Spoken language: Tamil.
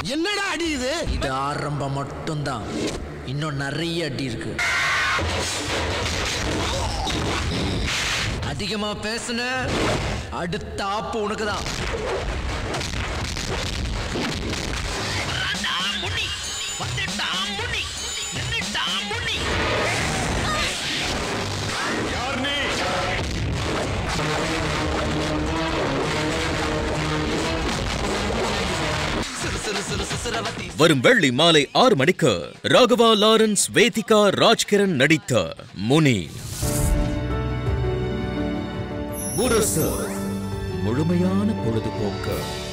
என்னடா அடி இது இது ஆரம்பம் மட்டும்தான் இன்னும் நிறைய அடி இருக்கு அதிகமா பேசுன அடுத்த ஆப்பு உனக்கு தான் வரும் வெள்ளி மாலை ஆறு மணிக்கு ராகவா லாரன்ஸ் வேதிகா ராஜ்கிரண் நடித்த முனி முரசு முழுமையான பொழுதுபோக்கு